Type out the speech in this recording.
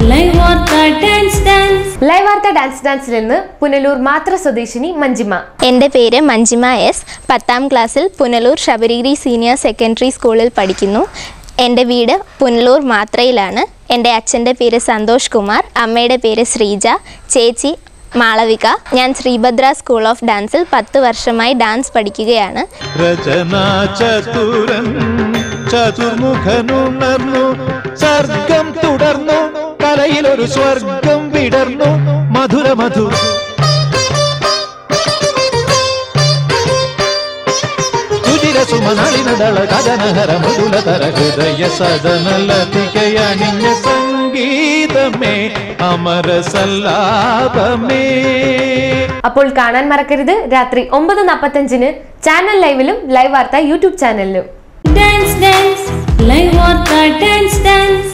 live വാർത്ത dance dance live വാർത്ത dance ഡാൻസിൽ നിന്ന് പുനലൂർ മാത്ര സ്വദേശിനി മഞ്ജിമ എൻ്റെ പേര് മഞ്ജിമ എസ് പത്താം ക്ലാസ്സിൽ പുനലൂർ ശബരിഗിരി സീനിയർ സെക്കൻഡറി സ്കൂളിൽ പഠിക്കുന്നു എൻ്റെ വീട് പുനലൂർ മാത്രയിലാണ് എൻ്റെ അച്ഛൻ്റെ പേര് സന്തോഷ് കുമാർ അമ്മയുടെ പേര് ശ്രീജ ചേച്ചി മാളവിക ഞാൻ ശ്രീഭദ്ര സ്കൂൾ ഓഫ് ഡാൻസിൽ പത്ത് വർഷമായി ഡാൻസ് പഠിക്കുകയാണ് രചനാ ചതുരൻ ചതുർമുഖനുണർന്നു സർഗം തുടർന്നു കലയിലൊരു സ്വർഗം വിടർന്നു മധുര മധു സുമനളിനടള കഥനഹര മൃദുലതര ഹൃദയ സദനലതികയണിഞ്ഞ സംഗീതമേ അമര സല്ലാപമേ അപ്പോൾ കാണാൻ മറക്കരുത് രാത്രി ഒമ്പത് നാൽപ്പത്തഞ്ചിന് ചാനൽ ലൈവിലും ലൈവ് വാർത്ത യൂട്യൂബ് ചാനലിലും ഡാൻസ് ഡാൻസ് ലൈവ് വാർത്ത ഡാൻസ് ഡാൻസ്